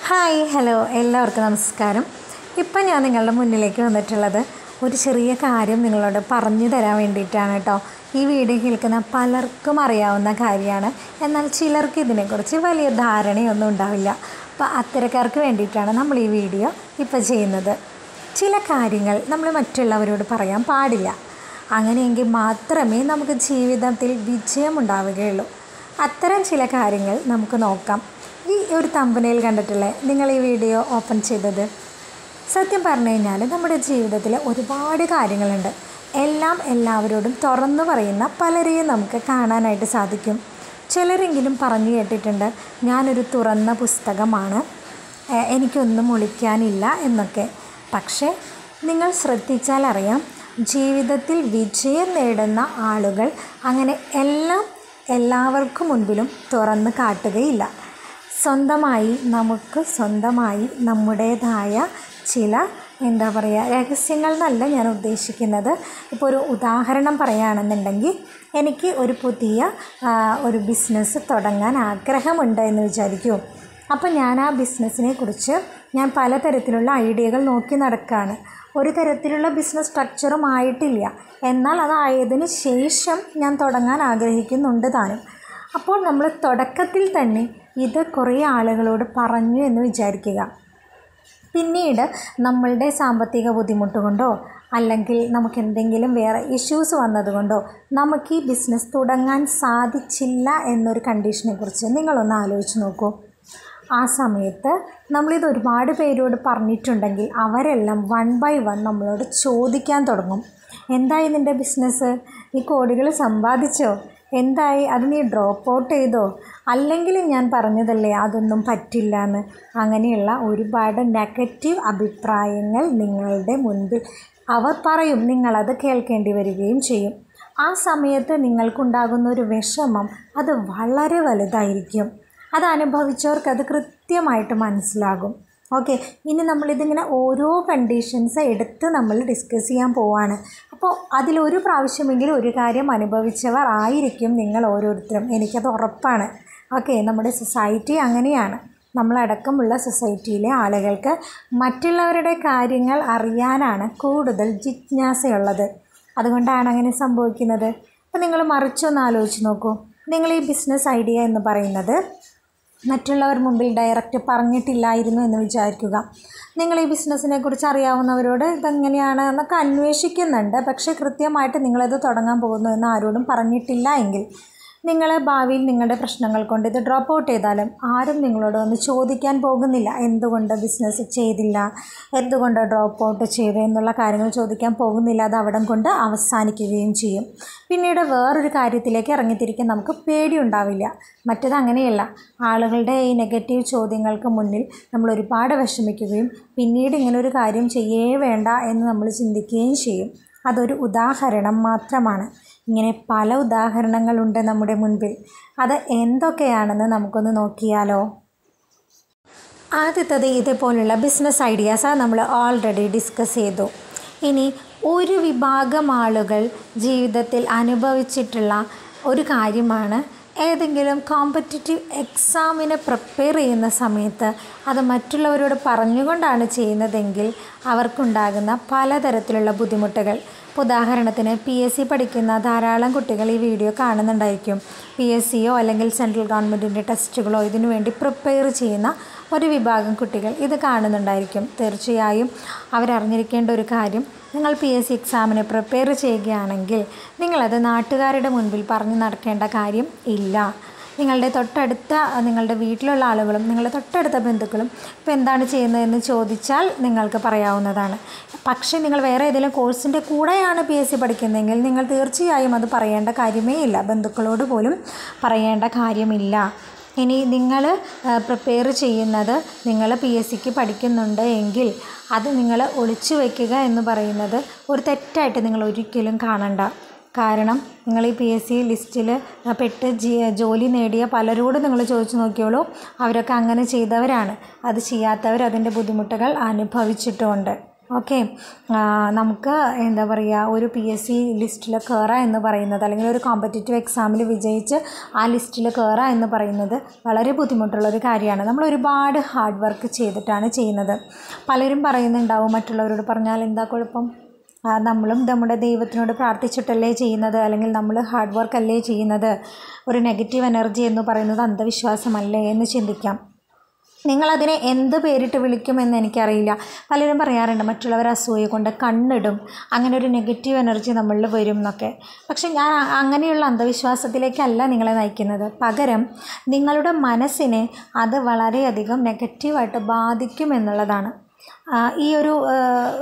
hi hello എല്ലാവർക്കും നമസ്കാരം ഇപ്പം ഞാൻ നിങ്ങളുടെ മുന്നിലേക്ക് വന്നിട്ടുള്ളത് ഒരു ചെറിയ കാര്യം നിങ്ങളോട് പറഞ്ഞു തരാൻ വേണ്ടിയിട്ടാണ് കേട്ടോ ഈ വീഡിയോ കേൾക്കുന്ന പലർക്കും അറിയാവുന്ന കാര്യമാണ് എന്നാൽ ചിലർക്ക് ഇതിനെക്കുറിച്ച് വലിയ ധാരണയൊന്നും ഉണ്ടാവില്ല അപ്പോൾ അത്തരക്കാർക്ക് വേണ്ടിയിട്ടാണ് നമ്മൾ ഈ വീഡിയോ ഇപ്പോൾ ചെയ്യുന്നത് ചില കാര്യങ്ങൾ നമ്മൾ മറ്റുള്ളവരോട് പറയാൻ പാടില്ല അങ്ങനെയെങ്കിൽ മാത്രമേ നമുക്ക് ജീവിതത്തിൽ വിജയമുണ്ടാവുകയുള്ളൂ അത്തരം ചില കാര്യങ്ങൾ നമുക്ക് നോക്കാം ഈ ഒരു തമ്പനയിൽ കണ്ടിട്ടില്ലേ നിങ്ങൾ ഈ വീഡിയോ ഓപ്പൺ ചെയ്തത് സത്യം പറഞ്ഞു കഴിഞ്ഞാൽ നമ്മുടെ ജീവിതത്തിൽ ഒരുപാട് കാര്യങ്ങളുണ്ട് എല്ലാം എല്ലാവരോടും തുറന്നു പറയുന്ന പലരെയും നമുക്ക് കാണാനായിട്ട് സാധിക്കും ചിലരെങ്കിലും പറഞ്ഞു കേട്ടിട്ടുണ്ട് ഞാനൊരു തുറന്ന പുസ്തകമാണ് ഏഹ് എനിക്കൊന്നും ഒളിക്കാനില്ല എന്നൊക്കെ പക്ഷേ നിങ്ങൾ ശ്രദ്ധിച്ചാൽ അറിയാം ജീവിതത്തിൽ വിജയം നേടുന്ന ആളുകൾ അങ്ങനെ എല്ലാം എല്ലാവർക്കും മുൻപിലും തുറന്ന് കാട്ടുകയില്ല സ്വന്തമായി നമുക്ക് സ്വന്തമായി നമ്മുടേതായ ചില എന്താ പറയുക രഹസ്യങ്ങൾ എന്നല്ല ഞാൻ ഉദ്ദേശിക്കുന്നത് ഇപ്പോൾ ഒരു ഉദാഹരണം പറയുകയാണെന്നുണ്ടെങ്കിൽ എനിക്ക് ഒരു പുതിയ ആ, ഒരു ബിസിനസ് തുടങ്ങാൻ ആഗ്രഹമുണ്ട് എന്ന് വിചാരിക്കൂ അപ്പോൾ ഞാൻ ആ ബിസിനസ്സിനെ കുറിച്ച് ഞാൻ പലതരത്തിലുള്ള ഐഡിയകൾ നോക്കി നടക്കുകയാണ് ഒരു തരത്തിലുള്ള ബിസിനസ് സ്ട്രക്ചറും ആയിട്ടില്ല എന്നാൽ അതായതിനു ശേഷം ഞാൻ തുടങ്ങാൻ ആഗ്രഹിക്കുന്നുണ്ട് താനും അപ്പോൾ നമ്മൾ തുടക്കത്തിൽ തന്നെ ഇത് കുറേ ആളുകളോട് പറഞ്ഞു എന്ന് വിചാരിക്കുക പിന്നീട് നമ്മളുടെ സാമ്പത്തിക ബുദ്ധിമുട്ട് കൊണ്ടോ അല്ലെങ്കിൽ നമുക്ക് എന്തെങ്കിലും വേറെ ഇഷ്യൂസ് വന്നതുകൊണ്ടോ നമുക്ക് ഈ ബിസിനസ് തുടങ്ങാൻ സാധിച്ചില്ല എന്നൊരു കണ്ടീഷനെ കുറിച്ച് നിങ്ങളൊന്ന് ആലോചിച്ച് നോക്കൂ ആ സമയത്ത് നമ്മളിത് ഒരുപാട് പേരോട് പറഞ്ഞിട്ടുണ്ടെങ്കിൽ അവരെല്ലാം വൺ ബൈ വൺ നമ്മളോട് ചോദിക്കാൻ തുടങ്ങും എന്തായി നിൻ്റെ ബിസിനസ് നീ കോടികൾ സമ്പാദിച്ചോ എന്തായി അത് നീ ഡ്രോപ്പ് ഔട്ട് ചെയ്തോ അല്ലെങ്കിൽ ഞാൻ പറഞ്ഞതല്ലേ അതൊന്നും പറ്റില്ല എന്ന് അങ്ങനെയുള്ള ഒരുപാട് നെഗറ്റീവ് അഭിപ്രായങ്ങൾ നിങ്ങളുടെ മുൻപിൽ അവർ പറയും നിങ്ങളത് കേൾക്കേണ്ടി വരികയും ചെയ്യും ആ സമയത്ത് നിങ്ങൾക്കുണ്ടാകുന്ന ഒരു വിഷമം അത് വളരെ വലുതായിരിക്കും അത് അനുഭവിച്ചവർക്ക് അത് കൃത്യമായിട്ട് മനസ്സിലാകും ഓക്കെ ഇനി നമ്മളിതിങ്ങനെ ഓരോ കണ്ടീഷൻസ് എടുത്ത് നമ്മൾ ഡിസ്കസ് ചെയ്യാൻ പോവാണ് അപ്പോൾ അതിലൊരു പ്രാവശ്യമെങ്കിലും ഒരു കാര്യം അനുഭവിച്ചവർ ആയിരിക്കും നിങ്ങൾ ഓരോരുത്തരും എനിക്കത് ഉറപ്പാണ് ഓക്കെ നമ്മുടെ സൊസൈറ്റി അങ്ങനെയാണ് നമ്മളടക്കമുള്ള സൊസൈറ്റിയിലെ ആളുകൾക്ക് മറ്റുള്ളവരുടെ കാര്യങ്ങൾ അറിയാനാണ് കൂടുതൽ ജിജ്ഞാസയുള്ളത് അതുകൊണ്ടാണ് അങ്ങനെ സംഭവിക്കുന്നത് അപ്പോൾ നിങ്ങൾ മറിച്ചൊന്ന് ആലോചിച്ച് നോക്കൂ നിങ്ങൾ ഈ ബിസിനസ് ഐഡിയ എന്ന് പറയുന്നത് മറ്റുള്ളവർ മുമ്പിൽ ഡയറക്റ്റ് പറഞ്ഞിട്ടില്ലായിരുന്നു എന്ന് വിചാരിക്കുക നിങ്ങൾ ഈ ബിസിനസ്സിനെ കുറിച്ച് അറിയാവുന്നവരോട് ഇതെങ്ങനെയാണ് എന്നൊക്കെ അന്വേഷിക്കുന്നുണ്ട് പക്ഷേ കൃത്യമായിട്ട് നിങ്ങളിത് തുടങ്ങാൻ പോകുന്നു എന്ന് ആരോടും പറഞ്ഞിട്ടില്ല എങ്കിൽ നിങ്ങൾ ഭാവിയിൽ നിങ്ങളുടെ പ്രശ്നങ്ങൾ കൊണ്ട് ഇത് ഡ്രോപ്പ് ഔട്ട് ചെയ്താലും ആരും നിങ്ങളോട് ഒന്ന് ചോദിക്കാൻ പോകുന്നില്ല എന്തുകൊണ്ട് ബിസിനസ് ചെയ്തില്ല എന്തുകൊണ്ട് ഡ്രോപ്പ് ഔട്ട് ചെയ്തു എന്നുള്ള കാര്യങ്ങൾ ചോദിക്കാൻ പോകുന്നില്ല അത് അവിടം കൊണ്ട് അവസാനിക്കുകയും ചെയ്യും പിന്നീട് വേറൊരു കാര്യത്തിലേക്ക് ഇറങ്ങിത്തിരിക്കാൻ നമുക്ക് പേടിയുണ്ടാവില്ല മറ്റത് അങ്ങനെയല്ല ആളുകളുടെ ഈ നെഗറ്റീവ് ചോദ്യങ്ങൾക്ക് മുന്നിൽ നമ്മൾ ഒരുപാട് വിഷമിക്കുകയും പിന്നീട് ഇങ്ങനെ ഒരു കാര്യം ചെയ്യേ വേണ്ട എന്ന് നമ്മൾ ചിന്തിക്കുകയും ചെയ്യും അതൊരു ഉദാഹരണം മാത്രമാണ് ഇങ്ങനെ പല ഉദാഹരണങ്ങളുണ്ട് നമ്മുടെ മുൻപിൽ അത് എന്തൊക്കെയാണെന്ന് നമുക്കൊന്ന് നോക്കിയാലോ ആദ്യത്തത് ഇതേപോലുള്ള ബിസിനസ് ഐഡിയാസ് നമ്മൾ ഓൾറെഡി ഡിസ്കസ് ചെയ്തു ഇനി ഒരു വിഭാഗം ആളുകൾ ജീവിതത്തിൽ അനുഭവിച്ചിട്ടുള്ള ഒരു കാര്യമാണ് ഏതെങ്കിലും കോമ്പറ്റിറ്റീവ് എക്സാമിന് പ്രിപ്പയർ ചെയ്യുന്ന സമയത്ത് അത് മറ്റുള്ളവരോട് പറഞ്ഞുകൊണ്ടാണ് ചെയ്യുന്നതെങ്കിൽ അവർക്കുണ്ടാകുന്ന പലതരത്തിലുള്ള ബുദ്ധിമുട്ടുകൾ ഇപ്പോൾ ഉദാഹരണത്തിന് പി എസ് സി പഠിക്കുന്ന ധാരാളം കുട്ടികൾ ഈ വീഡിയോ കാണുന്നുണ്ടായിരിക്കും പി എസ് സിയോ അല്ലെങ്കിൽ സെൻട്രൽ ഗവൺമെൻറ്റിൻ്റെ ടെസ്റ്റുകളോ ഇതിനു വേണ്ടി പ്രിപ്പയർ ചെയ്യുന്ന ഒരു വിഭാഗം കുട്ടികൾ ഇത് കാണുന്നുണ്ടായിരിക്കും തീർച്ചയായും അവരറിഞ്ഞിരിക്കേണ്ട ഒരു കാര്യം നിങ്ങൾ പി എസ് സി എക്സാമിന് പ്രിപ്പയർ ചെയ്യുകയാണെങ്കിൽ നിങ്ങളത് നാട്ടുകാരുടെ മുൻപിൽ പറഞ്ഞു നടക്കേണ്ട കാര്യം ഇല്ല നിങ്ങളുടെ തൊട്ടടുത്ത നിങ്ങളുടെ വീട്ടിലുള്ള ആളുകളും നിങ്ങളുടെ തൊട്ടടുത്ത ബന്ധുക്കളും ഇപ്പോൾ എന്താണ് ചെയ്യുന്നതെന്ന് ചോദിച്ചാൽ നിങ്ങൾക്ക് പറയാവുന്നതാണ് പക്ഷേ നിങ്ങൾ വേറെ ഏതെങ്കിലും കോഴ്സിൻ്റെ കൂടെയാണ് പി എസ് സി പഠിക്കുന്നതെങ്കിൽ നിങ്ങൾ തീർച്ചയായും അത് പറയേണ്ട കാര്യമേ ഇല്ല ബന്ധുക്കളോട് പോലും പറയേണ്ട കാര്യമില്ല ഇനി നിങ്ങൾ പ്രിപ്പയർ ചെയ്യുന്നത് നിങ്ങൾ പി എസ് സിക്ക് പഠിക്കുന്നുണ്ട് എങ്കിൽ അത് നിങ്ങൾ ഒളിച്ചു വയ്ക്കുക എന്ന് പറയുന്നത് ഒരു തെറ്റായിട്ട് നിങ്ങൾ ഒരിക്കലും കാണണ്ട കാരണം നിങ്ങൾ ഈ പി എസ് സി ലിസ്റ്റിൽ പെട്ട് ജി ജോലി നേടിയ പലരോടും നിങ്ങൾ ചോദിച്ചു നോക്കിയോളൂ അവരൊക്കെ അങ്ങനെ ചെയ്തവരാണ് അത് ചെയ്യാത്തവർ അതിൻ്റെ ബുദ്ധിമുട്ടുകൾ അനുഭവിച്ചിട്ടുമുണ്ട് ഓക്കെ നമുക്ക് എന്താ പറയുക ഒരു പി എസ് സി ലിസ്റ്റിൽ കയറുക എന്ന് പറയുന്നത് അല്ലെങ്കിൽ ഒരു കോമ്പറ്റേറ്റീവ് എക്സാമിൽ വിജയിച്ച് ആ ലിസ്റ്റിൽ കയറുക എന്ന് പറയുന്നത് വളരെ ബുദ്ധിമുട്ടുള്ളൊരു കാര്യമാണ് നമ്മൾ ഒരുപാട് ഹാർഡ് വർക്ക് ചെയ്തിട്ടാണ് ചെയ്യുന്നത് പലരും പറയുന്നുണ്ടാവും മറ്റുള്ളവരോട് പറഞ്ഞാൽ എന്താ കുഴപ്പം ആ, നമ്മളും നമ്മുടെ ദൈവത്തിനോട് പ്രാർത്ഥിച്ചിട്ടല്ലേ ചെയ്യുന്നത് അല്ലെങ്കിൽ നമ്മൾ ഹാർഡ് വർക്ക് അല്ലേ ചെയ്യുന്നത് ഒരു നെഗറ്റീവ് എനർജി എന്ന് പറയുന്നത് അന്ധവിശ്വാസമല്ലേ എന്ന് ചിന്തിക്കാം നിങ്ങളതിനെ എന്ത് പേരിട്ട് വിളിക്കുമെന്ന് എനിക്കറിയില്ല പലരും പറയാറുണ്ട് മറ്റുള്ളവർ അസൂയ കൊണ്ട് കണ്ണിടും അങ്ങനെ ഒരു നെഗറ്റീവ് എനർജി നമ്മളിൽ വരും എന്നൊക്കെ പക്ഷെ ഞാൻ അ- അങ്ങനെയുള്ള അന്ധവിശ്വാസത്തിലേക്കല്ല നിങ്ങളെ നയിക്കുന്നത് പകരം നിങ്ങളുടെ മനസ്സിനെ അത് വളരെയധികം നെഗറ്റീവായിട്ട് ബാധിക്കും എന്നുള്ളതാണ് ആ, ഈ ഒരു ആ,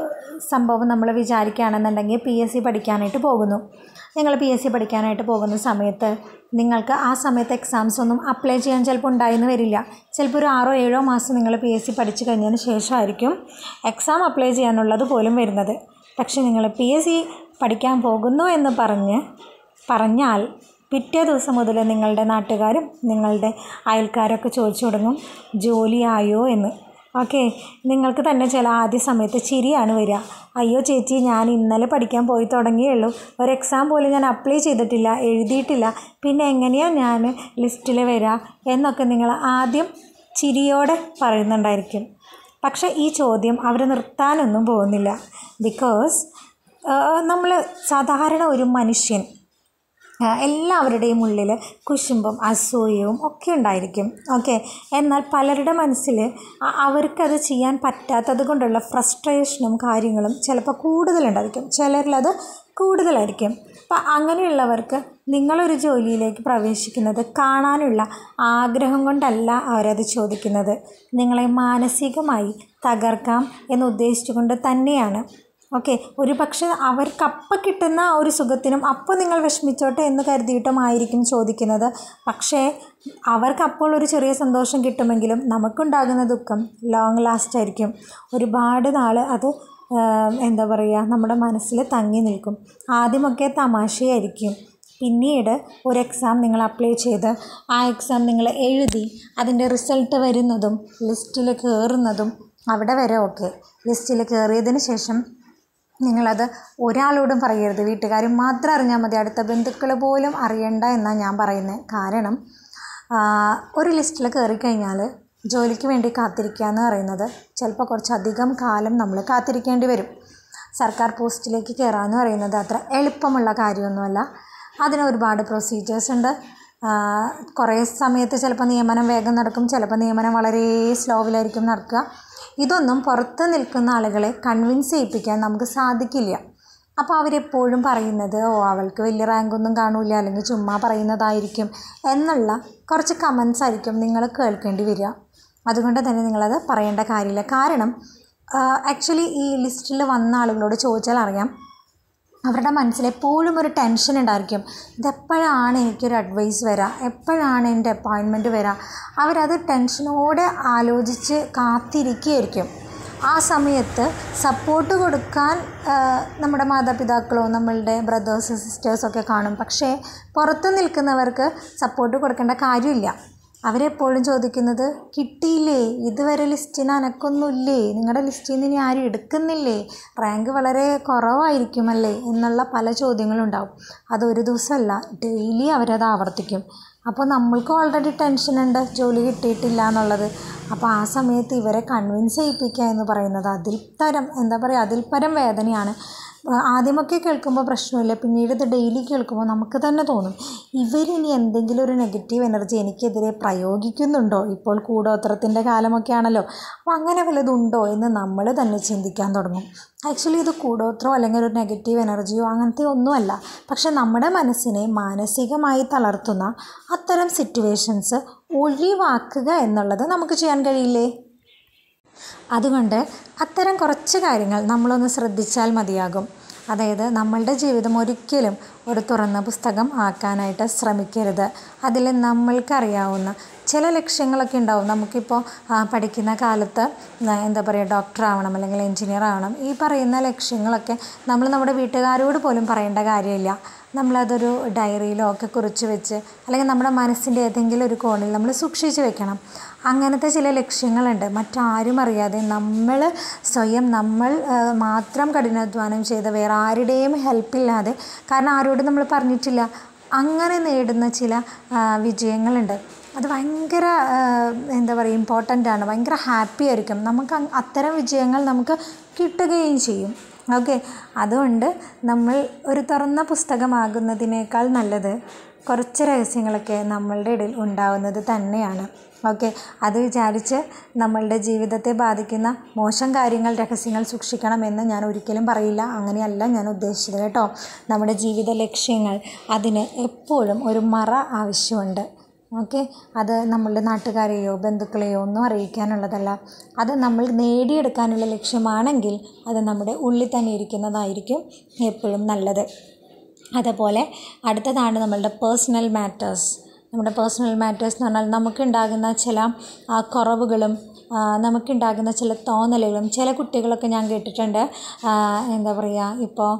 സംഭവം നമ്മൾ വിചാരിക്കുകയാണെന്നുണ്ടെങ്കിൽ പി എസ് സി പഠിക്കാനായിട്ട് പോകുന്നു നിങ്ങൾ പി എസ് സി പഠിക്കാനായിട്ട് പോകുന്ന സമയത്ത് നിങ്ങൾക്ക് ആ സമയത്ത് എക്സാംസ് ഒന്നും അപ്ലൈ ചെയ്യാൻ ചിലപ്പോൾ ഉണ്ടായെന്ന് വരില്ല ചിലപ്പോൾ ഒരു ആറോ ഏഴോ മാസം നിങ്ങൾ പി എസ് സി പഠിച്ചു കഴിഞ്ഞതിന് ശേഷമായിരിക്കും എക്സാം അപ്ലൈ ചെയ്യാനുള്ളത് പോലും വരുന്നത് പക്ഷേ നിങ്ങൾ പി എസ് സി പഠിക്കാൻ പോകുന്നു എന്ന് പറഞ്ഞ് പറഞ്ഞാൽ പിറ്റേ ദിവസം മുതൽ നിങ്ങളുടെ നാട്ടുകാരും നിങ്ങളുടെ അയൽക്കാരൊക്കെ ചോദിച്ചു തുടങ്ങും ജോലിയായോ എന്ന് ഓക്കെ നിങ്ങൾക്ക് തന്നെ ചില ആദ്യ സമയത്ത് ചിരിയാണ് വരിക അയ്യോ ചേച്ചി ഞാൻ ഇന്നലെ പഠിക്കാൻ പോയി തുടങ്ങിയുള്ളൂ ഒരു എക്സാം പോലും ഞാൻ അപ്ലൈ ചെയ്തിട്ടില്ല എഴുതിയിട്ടില്ല പിന്നെ എങ്ങനെയാണ് ഞാൻ ലിസ്റ്റിൽ വരിക എന്നൊക്കെ നിങ്ങൾ ആദ്യം ചിരിയോടെ പറയുന്നുണ്ടായിരിക്കും പക്ഷേ ഈ ചോദ്യം അവർ നിർത്താനൊന്നും പോകുന്നില്ല ബിക്കോസ് നമ്മൾ സാധാരണ ഒരു മനുഷ്യൻ ആ, എല്ലാവരുടെയും ഉള്ളിൽ കുശുമ്പും അസൂയവും ഒക്കെ ഉണ്ടായിരിക്കും ഓക്കെ എന്നാൽ പലരുടെ മനസ്സിൽ അ- അവർക്കത് ചെയ്യാൻ പറ്റാത്തത് കൊണ്ടുള്ള ഫ്രസ്ട്രേഷനും കാര്യങ്ങളും ചിലപ്പോൾ കൂടുതലുണ്ടായിരിക്കും ചിലരിലത് കൂടുതലായിരിക്കും അപ്പം അങ്ങനെയുള്ളവർക്ക് നിങ്ങളൊരു ജോലിയിലേക്ക് പ്രവേശിക്കുന്നത് കാണാനുള്ള ആഗ്രഹം കൊണ്ടല്ല അവരത് ചോദിക്കുന്നത് നിങ്ങളെ മാനസികമായി തകർക്കാം എന്ന് ഉദ്ദേശിച്ചുകൊണ്ട് തന്നെയാണ് ഓക്കെ ഒരു പക്ഷേ അവർക്ക് അപ്പം കിട്ടുന്ന ആ ഒരു സുഖത്തിനും അപ്പോൾ നിങ്ങൾ വിഷമിച്ചോട്ടെ എന്ന് കരുതിയിട്ടുമായിരിക്കും ചോദിക്കുന്നത് പക്ഷേ അവർക്ക് അപ്പോൾ ഒരു ചെറിയ സന്തോഷം കിട്ടുമെങ്കിലും നമുക്കുണ്ടാകുന്ന ദുഃഖം ലോങ് ലാസ്റ്റ് ആയിരിക്കും ഒരുപാട് നാൾ അത് ആ, എന്താ പറയുക നമ്മുടെ മനസ്സിൽ തങ്ങി നിൽക്കും ആദ്യമൊക്കെ തമാശയായിരിക്കും പിന്നീട് ഒരു എക്സാം നിങ്ങൾ അപ്ലൈ ചെയ്ത് ആ എക്സാം നിങ്ങൾ എഴുതി അതിൻ്റെ റിസൾട്ട് വരുന്നതും ലിസ്റ്റിൽ കയറുന്നതും അവിടെ വരെ ഓക്കെ ലിസ്റ്റിൽ കയറിയതിന് ശേഷം നിങ്ങളത് ഒരാളോടും പറയരുത് വീട്ടുകാർ മാത്രം അറിഞ്ഞാൽ മതി അടുത്ത ബന്ധുക്കൾ പോലും അറിയണ്ട എന്നാണ് ഞാൻ പറയുന്നത് കാരണം ആ, ഒരു ലിസ്റ്റിൽ കയറിക്കഴിഞ്ഞാൽ ജോലിക്ക് വേണ്ടി കാത്തിരിക്കുക എന്ന് പറയുന്നത് ചിലപ്പോൾ കുറച്ചധികം കാലം നമ്മൾ കാത്തിരിക്കേണ്ടി വരും സർക്കാർ പോസ്റ്റിലേക്ക് കയറുക എന്ന് പറയുന്നത് അത്ര എളുപ്പമുള്ള കാര്യമൊന്നുമല്ല അതിന് ഒരുപാട് പ്രൊസീജിയേഴ്സ് ഉണ്ട് ആ, കുറേ സമയത്ത് ചിലപ്പോൾ നിയമനം വേഗം നടക്കും ചിലപ്പോൾ നിയമനം വളരെ സ്ലോവിലായിരിക്കും നടക്കുക ഇതൊന്നും പുറത്ത് നിൽക്കുന്ന ആളുകളെ കൺവിൻസ് ചെയ്യിപ്പിക്കാൻ നമുക്ക് സാധിക്കില്ല അപ്പോൾ അവരെപ്പോഴും പറയുന്നത് ഓ അവൾക്ക് വലിയ റാങ്കൊന്നും കാണൂല അല്ലെങ്കിൽ ചുമ്മാ പറയുന്നതായിരിക്കും എന്നുള്ള കുറച്ച് കമൻസ് ആയിരിക്കും നിങ്ങൾ കേൾക്കേണ്ടി വരിക അതുകൊണ്ട് തന്നെ നിങ്ങളത് പറയേണ്ട കാര്യമില്ല കാരണം ആക്ച്വലി ഈ ലിസ്റ്റിൽ വന്ന ആളുകളോട് ചോദിച്ചാൽ അറിയാം അവരുടെ മനസ്സിൽ എപ്പോഴും ഒരു ടെൻഷൻ ഉണ്ടായിരിക്കും ഇതെപ്പോഴാണ് എനിക്കൊരു അഡ്വൈസ് വരിക എപ്പോഴാണ് എൻ്റെ അപ്പോയിൻമെൻറ്റ് വരിക അവരത് ടെൻഷനോടെ ആലോചിച്ച് കാത്തിരിക്കുകയായിരിക്കും ആ സമയത്ത് സപ്പോർട്ട് കൊടുക്കാൻ ആ, നമ്മുടെ മാതാപിതാക്കളോ നമ്മളുടെ ബ്രദേഴ്സ് സിസ്റ്റേഴ്സൊക്കെ കാണും പക്ഷേ പുറത്ത് നിൽക്കുന്നവർക്ക് സപ്പോർട്ട് കൊടുക്കേണ്ട കാര്യമില്ല അവരെപ്പോഴും ചോദിക്കുന്നത് കിട്ടിയില്ലേ ഇതുവരെ ലിസ്റ്റിന് അനക്കൊന്നുമില്ലേ നിങ്ങളുടെ ലിസ്റ്റിൽ നിന്ന് ഇനി ആരും എടുക്കുന്നില്ലേ റാങ്ക് വളരെ കുറവായിരിക്കുമല്ലേ എന്നുള്ള പല ചോദ്യങ്ങളുണ്ടാവും അതൊരു ദിവസമല്ല ഡെയിലി അവരത് ആവർത്തിക്കും അപ്പോൾ നമ്മൾക്ക് ഓൾറെഡി ടെൻഷനുണ്ട് ജോലി കിട്ടിയിട്ടില്ല എന്നുള്ളത് അപ്പോൾ ആ സമയത്ത് ഇവരെ കൺവിൻസ് ചെയ്യിപ്പിക്കുക എന്ന് പറയുന്നത് അതിൽ തരം എന്താ പറയുക അതിൽ പരം വേദനയാണ് ആ, ആദ്യമൊക്കെ കേൾക്കുമ്പോൾ പ്രശ്നമില്ല പിന്നീട് ഇത് ഡെയിലി കേൾക്കുമ്പോൾ നമുക്ക് തന്നെ തോന്നും ഇവരിനി എന്തെങ്കിലും ഒരു നെഗറ്റീവ് എനർജി എനിക്കെതിരെ പ്രയോഗിക്കുന്നുണ്ടോ ഇപ്പോൾ കൂടോത്രത്തിൻ്റെ കാലമൊക്കെ ആണല്ലോ അപ്പോൾ അങ്ങനെ വല്ലതുണ്ടോ എന്ന് നമ്മൾ തന്നെ ചിന്തിക്കാൻ തുടങ്ങും ആക്ച്വലി ഇത് കൂടോത്രോ അല്ലെങ്കിൽ ഒരു നെഗറ്റീവ് എനർജിയോ അങ്ങനത്തെ ഒന്നുമല്ല പക്ഷെ നമ്മുടെ മനസ്സിനെ മാനസികമായി തളർത്തുന്ന അത്തരം സിറ്റുവേഷൻസ് ഒഴിവാക്കുക എന്നുള്ളത് നമുക്ക് ചെയ്യാൻ കഴിയില്ലേ അതുകൊണ്ട് അത്തരം കുറച്ച് കാര്യങ്ങൾ നമ്മളൊന്ന് ശ്രദ്ധിച്ചാൽ മതിയാകും അതായത് നമ്മളുടെ ജീവിതം ഒരിക്കലും ഒരു തുറന്ന പുസ്തകം ആക്കാനായിട്ട് ശ്രമിക്കരുത് അതിൽ നമ്മൾക്കറിയാവുന്ന ചില ലക്ഷ്യങ്ങളൊക്കെ ഉണ്ടാവും നമുക്കിപ്പോൾ ആ, പഠിക്കുന്ന കാലത്ത് ആ, എന്താ പറയുക ഡോക്ടർ ആവണം അല്ലെങ്കിൽ എൻജിനീയർ ആവണം ഈ പറയുന്ന ലക്ഷ്യങ്ങളൊക്കെ നമ്മൾ നമ്മുടെ വീട്ടുകാരോട് പോലും പറയേണ്ട കാര്യമില്ല നമ്മളതൊരു ഡയറിയിലോ ഒക്കെ കുറിച്ച് വെച്ച് അല്ലെങ്കിൽ നമ്മുടെ മനസ്സിൻ്റെ ഏതെങ്കിലും ഒരു കോണിൽ നമ്മൾ സൂക്ഷിച്ച് വെക്കണം അങ്ങനത്തെ ചില ലക്ഷ്യങ്ങളുണ്ട് മറ്റാരും അറിയാതെ നമ്മൾ സ്വയം നമ്മൾ ആ, മാത്രം കഠിനാധ്വാനം ചെയ്ത് വേറെ ആരുടെയും ഹെൽപ്പില്ലാതെ കാരണം ആരോടും നമ്മൾ പറഞ്ഞിട്ടില്ല അങ്ങനെ നേടുന്ന ചില ആ, വിജയങ്ങളുണ്ട് അത് ഭയങ്കര ആ, എന്താ പറയുക ഇമ്പോർട്ടൻ്റ് ആണ് ഭയങ്കര ഹാപ്പി ആയിരിക്കും നമുക്ക് അങ് അത്തരം വിജയങ്ങൾ നമുക്ക് കിട്ടുകയും ചെയ്യും ഓക്കെ അതുകൊണ്ട് നമ്മൾ ഒരു തുറന്ന പുസ്തകമാകുന്നതിനേക്കാൾ നല്ലത് കുറച്ച് രഹസ്യങ്ങളൊക്കെ നമ്മളുടെ ഇടയിൽ ഉണ്ടാവുന്നത് തന്നെയാണ് ഓക്കെ അത് വിചാരിച്ച് നമ്മളുടെ ജീവിതത്തെ ബാധിക്കുന്ന മോശം കാര്യങ്ങൾ രഹസ്യങ്ങൾ സൂക്ഷിക്കണമെന്ന് ഞാൻ ഒരിക്കലും പറയില്ല അങ്ങനെയല്ല ഞാൻ ഉദ്ദേശിച്ചത് കേട്ടോ നമ്മുടെ ജീവിത ലക്ഷ്യങ്ങൾ അതിന് എപ്പോഴും ഒരു മറ ആവശ്യമുണ്ട് ഓക്കെ അത് നമ്മളുടെ നാട്ടുകാരെയോ ബന്ധുക്കളെയോ ഒന്നും അറിയിക്കാനുള്ളതല്ല അത് നമ്മൾ നേടിയെടുക്കാനുള്ള ലക്ഷ്യമാണെങ്കിൽ അത് നമ്മുടെ ഉള്ളിൽ തന്നെ ഇരിക്കുന്നതായിരിക്കും എപ്പോഴും നല്ലത് അതുപോലെ അടുത്തതാണ് നമ്മളുടെ പേഴ്സണൽ മാറ്റേഴ്സ് നമ്മുടെ പേഴ്സണൽ മാറ്റേഴ്സ് എന്ന് പറഞ്ഞാൽ നമുക്കുണ്ടാകുന്ന ചില ആ, കുറവുകളും ആ, നമുക്കുണ്ടാകുന്ന ചില തോന്നലുകളും ചില കുട്ടികളൊക്കെ ഞാൻ കേട്ടിട്ടുണ്ട് ആ, എന്താ പറയുക ഇപ്പോൾ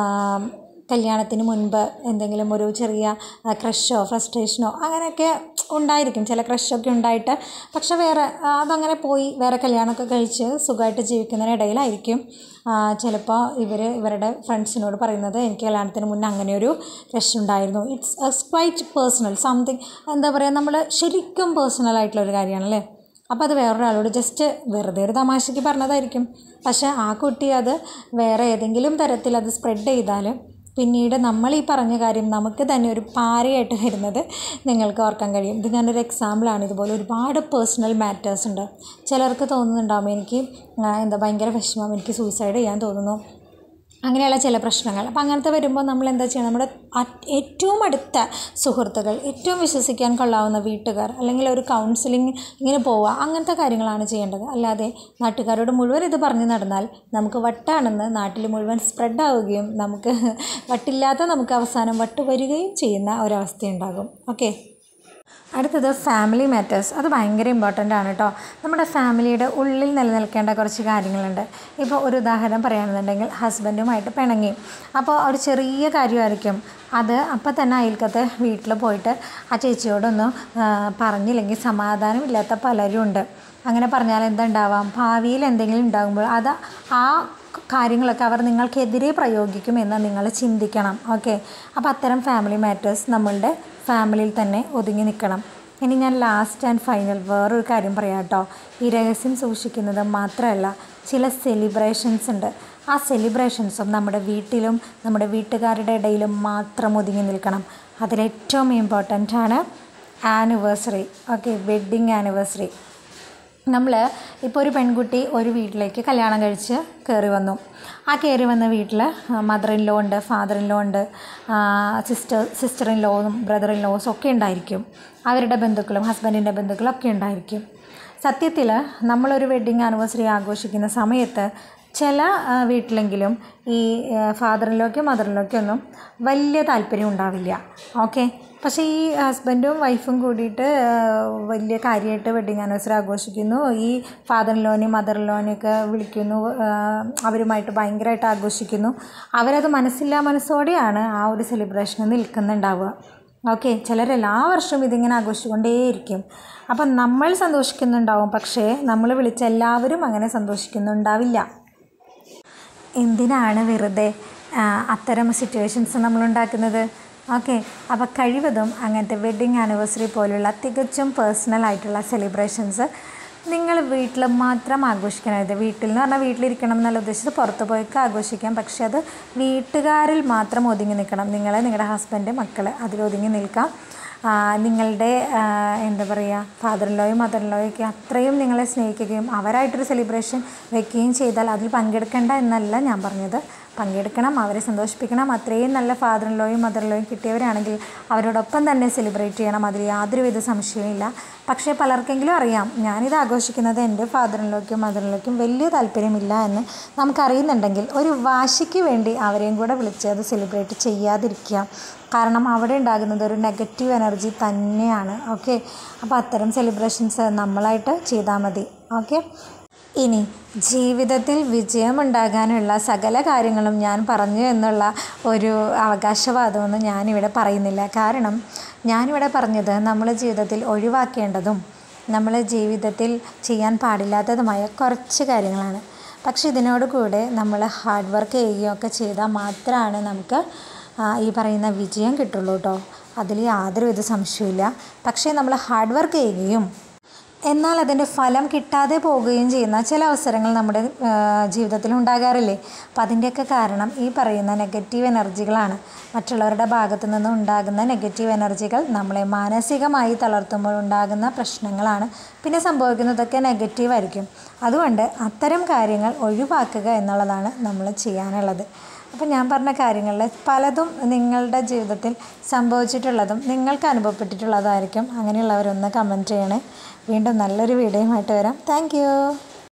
കല്യാണത്തിന് മുൻപ് എന്തെങ്കിലും ഒരു ചെറിയ ക്രഷോ ഫ്രസ്ട്രേഷനോ അങ്ങനെയൊക്കെ ഉണ്ടായിരിക്കും ചില ക്രഷൊക്കെ ഉണ്ടായിട്ട് പക്ഷെ വേറെ ആ, അതങ്ങനെ പോയി വേറെ കല്യാണമൊക്കെ കഴിച്ച് സുഖമായിട്ട് ജീവിക്കുന്നതിനിടയിലായിരിക്കും ചിലപ്പോൾ ഇവർ ഇവരുടെ ഫ്രണ്ട്സിനോട് പറയുന്നത് എനിക്ക് കല്യാണത്തിന് മുന്നേ അങ്ങനെ ഒരു ക്രഷ് ഉണ്ടായിരുന്നു ഇറ്റ്സ് ക്വൈറ്റ് പേഴ്സണൽ സംതിങ് എന്താ പറയുക നമ്മൾ ശരിക്കും പേഴ്സണൽ ആയിട്ടുള്ള ഒരു കാര്യമാണല്ലേ അപ്പോൾ അത് വേറൊരാളോട് ജസ്റ്റ് വെറുതെ ഒരു തമാശയ്ക്ക് പറഞ്ഞതായിരിക്കും പക്ഷേ ആ കുട്ടി അത് വേറെ ഏതെങ്കിലും തരത്തിൽ അത് സ്പ്രെഡ് ചെയ്താൽ പിന്നീട് നമ്മൾ ഈ പറഞ്ഞ കാര്യം നമുക്ക് തന്നെ ഒരു പാരയായിട്ട് വരുന്നത് നിങ്ങൾക്ക് ഓർക്കാൻ കഴിയും ഇത് ഞാനൊരു എക്സാമ്പിളാണ് ഇതുപോലെ ഒരുപാട് പേഴ്സണൽ മാറ്റേഴ്സ് ഉണ്ട് ചിലർക്ക് തോന്നുന്നുണ്ടാവും എനിക്ക് ആ, എന്താ ഭയങ്കര വിഷമം എനിക്ക് സൂയിസൈഡ് ചെയ്യാൻ തോന്നുന്നു അങ്ങനെയുള്ള ചില പ്രശ്നങ്ങൾ അപ്പോൾ അങ്ങനത്തെ വരുമ്പോൾ നമ്മൾ എന്താ ചെയ്യുക നമ്മുടെ അ- ഏറ്റവും അടുത്ത സുഹൃത്തുക്കൾ ഏറ്റവും വിശ്വസിക്കാൻ കൊള്ളാവുന്ന വീട്ടുകാർ അല്ലെങ്കിൽ ഒരു കൗൺസിലിംഗ് ഇങ്ങനെ പോവുക അങ്ങനത്തെ കാര്യങ്ങളാണ് ചെയ്യേണ്ടത് അല്ലാതെ നാട്ടുകാരോട് മുഴുവൻ ഇത് പറഞ്ഞു നടന്നാൽ നമുക്ക് വട്ടാണെന്ന് നാട്ടിൽ മുഴുവൻ സ്പ്രെഡ് ആവുകയും നമുക്ക് വട്ടില്ലാത്ത നമുക്ക് അവസാനം വട്ട് വരികയും ചെയ്യുന്ന ഒരവസ്ഥയുണ്ടാകും ഓക്കെ അടുത്തത് ഫാമിലി മാറ്റേഴ്സ് അത് ഭയങ്കര ഇമ്പോർട്ടൻ്റ് ആണ് കേട്ടോ നമ്മുടെ ഫാമിലിയുടെ ഉള്ളിൽ നിലനിൽക്കേണ്ട കുറച്ച് കാര്യങ്ങളുണ്ട് ഇപ്പോൾ ഒരു ഉദാഹരണം പറയുകയാണെന്നുണ്ടെങ്കിൽ ഹസ്ബൻഡുമായിട്ട് പിണങ്ങി അപ്പോൾ ഒരു ചെറിയ കാര്യമായിരിക്കും അത് അപ്പം തന്നെ അയൽക്കത്ത് വീട്ടിൽ പോയിട്ട് ആ ചേച്ചിയോടൊന്ന് ആ, പറഞ്ഞില്ലെങ്കിൽ സമാധാനമില്ലാത്ത പലരും ഉണ്ട് അങ്ങനെ പറഞ്ഞാൽ എന്തുണ്ടാവാം ഭാവിയിൽ എന്തെങ്കിലും ഉണ്ടാകുമ്പോൾ അത് ആ കാര്യങ്ങളൊക്കെ അവർ നിങ്ങൾക്കെതിരെ പ്രയോഗിക്കുമെന്ന് നിങ്ങൾ ചിന്തിക്കണം ഓക്കെ അപ്പോൾ അത്തരം ഫാമിലി മാറ്റേഴ്സ് നമ്മളുടെ ഫാമിലിയിൽ തന്നെ ഒതുങ്ങി നിൽക്കണം ഇനി ഞാൻ ലാസ്റ്റ് ആൻഡ് ഫൈനൽ വേറൊരു കാര്യം പറയാം കേട്ടോ ഈ രഹസ്യം സൂക്ഷിക്കുന്നത് മാത്രമല്ല ചില സെലിബ്രേഷൻസ് ഉണ്ട് ആ സെലിബ്രേഷൻസും നമ്മുടെ വീട്ടിലും നമ്മുടെ വീട്ടുകാരുടെ ഇടയിലും മാത്രം ഒതുങ്ങി നിൽക്കണം അതിലേറ്റവും ഇമ്പോർട്ടൻ്റ് ആണ് ആനിവേഴ്സറി ഓക്കെ വെഡ്ഡിങ് ആനിവേഴ്സറി നമ്മൾ ഇപ്പോൾ ഒരു പെൺകുട്ടി ഒരു വീട്ടിലേക്ക് കല്യാണം കഴിച്ച് കയറി വന്നു ആ കയറി വന്ന വീട്ടിൽ മദർ ഇൻ ലോ ഉണ്ട് ഫാദർ ഇൻ ലോ ഉണ്ട് സിസ്റ്റർ സിസ്റ്റർ ഇൻ ലോയും ബ്രദർ ഇൻ ലോസും ഒക്കെ ഉണ്ടായിരിക്കും അവരുടെ ബന്ധുക്കളും ഹസ്ബൻഡിൻ്റെ ബന്ധുക്കളും ഒക്കെ ഉണ്ടായിരിക്കും സത്യത്തിൽ നമ്മളൊരു വെഡ്ഡിങ് ആനിവേഴ്സറി ആഘോഷിക്കുന്ന സമയത്ത് ചില ആ, വീട്ടിലെങ്കിലും ഈ ഫാദർ ഇൻ ലോയ്ക്കും മദർ ഇൻ ലോയ്ക്കും ഒന്നും വലിയ താല്പര്യം ഉണ്ടാവില്ല ഓക്കെ പക്ഷേ ഈ ഹസ്ബൻഡും വൈഫും കൂടിയിട്ട് ആ, വലിയ കാര്യമായിട്ട് വെഡ്ഡിങ് ആനിവേഴ്സറി ആഘോഷിക്കുന്നു ഈ ഫാദർ ലോനെയും മദർ ലോനെയൊക്കെ വിളിക്കുന്നു ആ, അവരുമായിട്ട് ഭയങ്കരമായിട്ട് ആഘോഷിക്കുന്നു അവരത് മനസ്സില്ലാ മനസ്സോടെയാണ് ആ ഒരു സെലിബ്രേഷൻ നിൽക്കുന്നുണ്ടാവുക ഓക്കെ ചിലർ എല്ലാ വർഷവും ഇതിങ്ങനെ ആഘോഷിച്ചുകൊണ്ടേയിരിക്കും അപ്പം നമ്മൾ സന്തോഷിക്കുന്നുണ്ടാവും പക്ഷേ നമ്മൾ വിളിച്ച എല്ലാവരും അങ്ങനെ സന്തോഷിക്കുന്നുണ്ടാവില്ല എന്തിനാണ് വെറുതെ ആ, അത്തരം സിറ്റുവേഷൻസ് നമ്മൾ ഉണ്ടാക്കുന്നത് ഓക്കെ അപ്പോൾ കഴിവതും അങ്ങനത്തെ വെഡ്ഡിങ് ആനിവേഴ്സറി പോലുള്ള തികച്ചും പേഴ്സണൽ ആയിട്ടുള്ള സെലിബ്രേഷൻസ് നിങ്ങൾ വീട്ടിൽ മാത്രം ആഘോഷിക്കണത് വീട്ടിൽ എന്ന് പറഞ്ഞാൽ വീട്ടിലിരിക്കണം എന്നുള്ള ഉദ്ദേശിച്ച് പുറത്ത് പോയൊക്കെ ആഘോഷിക്കാം പക്ഷേ അത് വീട്ടുകാരിൽ മാത്രം ഒതുങ്ങി നിൽക്കണം നിങ്ങൾ നിങ്ങളുടെ ഹസ്ബൻഡ് മക്കൾ അതിൽ ഒതുങ്ങി നിൽക്കാം ആ, നിങ്ങളുടെ ആ, എന്താ പറയുക ഫാദർ ലോയും മദർ ലോയൊക്കെ അത്രയും നിങ്ങളെ സ്നേഹിക്കുകയും അവരായിട്ടൊരു സെലിബ്രേഷൻ വെക്കുകയും ചെയ്താൽ അതിൽ പങ്കെടുക്കേണ്ട എന്നല്ല ഞാൻ പറഞ്ഞത് പങ്കെടുക്കണം അവരെ സന്തോഷിപ്പിക്കണം അത്രയും നല്ല ഫാദർ ലോയും മദർ ലോയും കിട്ടിയവരാണെങ്കിൽ അവരോടൊപ്പം തന്നെ സെലിബ്രേറ്റ് ചെയ്യണം അതിൽ യാതൊരുവിധ സംശയമില്ല പക്ഷേ പലർക്കെങ്കിലും അറിയാം ഞാനിത് ആഘോഷിക്കുന്നത് എൻ്റെ ഫാദറിലോയ്ക്കും മദറിലോയ്ക്കും വലിയ താല്പര്യമില്ല എന്ന് നമുക്കറിയുന്നുണ്ടെങ്കിൽ ഒരു വാശിക്ക് വേണ്ടി അവരെയും കൂടെ വിളിച്ച് അത് സെലിബ്രേറ്റ് ചെയ്യാതിരിക്കുക കാരണം അവിടെ ഉണ്ടാകുന്നത് ഒരു നെഗറ്റീവ് എനർജി തന്നെയാണ് ഓക്കെ അപ്പോൾ അത്തരം സെലിബ്രേഷൻസ് നമ്മളായിട്ട് ചെയ്താൽ മതി ഓക്കെ ഇനി ജീവിതത്തിൽ വിജയമുണ്ടാകാനുള്ള സകല കാര്യങ്ങളും ഞാൻ പറഞ്ഞു എന്നുള്ള ഒരു അവകാശവാദമൊന്നും ഞാനിവിടെ പറയുന്നില്ല കാരണം ഞാനിവിടെ പറഞ്ഞത് നമ്മൾ ജീവിതത്തിൽ ഒഴിവാക്കേണ്ടതും നമ്മൾ ജീവിതത്തിൽ ചെയ്യാൻ പാടില്ലാത്തതുമായ കുറച്ച് കാര്യങ്ങളാണ് പക്ഷെ ഇതിനോട് കൂടെ നമ്മൾ ഹാർഡ് വർക്ക് ചെയ്യുകയൊക്കെ ചെയ്താൽ മാത്രമാണ് നമുക്ക് ആ, ഈ പറയുന്ന വിജയം കിട്ടുള്ളൂ കേട്ടോ അതിൽ യാതൊരുവിധ സംശയമില്ല പക്ഷേ നമ്മൾ ഹാർഡ് വർക്ക് ചെയ്യുകയും എന്നാൽ അതിൻ്റെ ഫലം കിട്ടാതെ പോവുകയും ചെയ്യുന്ന ചില അവസരങ്ങൾ നമ്മുടെ ആ, ജീവിതത്തിൽ ഉണ്ടാകാറില്ലേ അപ്പം അതിൻ്റെയൊക്കെ കാരണം ഈ പറയുന്ന നെഗറ്റീവ് എനർജികളാണ് മറ്റുള്ളവരുടെ ഭാഗത്തു നിന്ന് ഉണ്ടാകുന്ന നെഗറ്റീവ് എനർജികൾ നമ്മളെ മാനസികമായി തളർത്തുമ്പോൾ ഉണ്ടാകുന്ന പ്രശ്നങ്ങളാണ് പിന്നെ സംഭവിക്കുന്നതൊക്കെ നെഗറ്റീവ് ആയിരിക്കും അതുകൊണ്ട് അത്തരം കാര്യങ്ങൾ ഒഴിവാക്കുക എന്നുള്ളതാണ് നമ്മൾ ചെയ്യാനുള്ളത് അപ്പോൾ ഞാൻ പറഞ്ഞ കാര്യങ്ങളിൽ പലതും നിങ്ങളുടെ ജീവിതത്തിൽ സംഭവിച്ചിട്ടുള്ളതും നിങ്ങൾക്ക് അനുഭവപ്പെട്ടിട്ടുള്ളതായിരിക്കും അങ്ങനെയുള്ളവരൊന്ന് കമൻറ്റ് ചെയ്യണേ വീണ്ടും നല്ലൊരു വീഡിയോയുമായിട്ട് വരാം താങ്ക്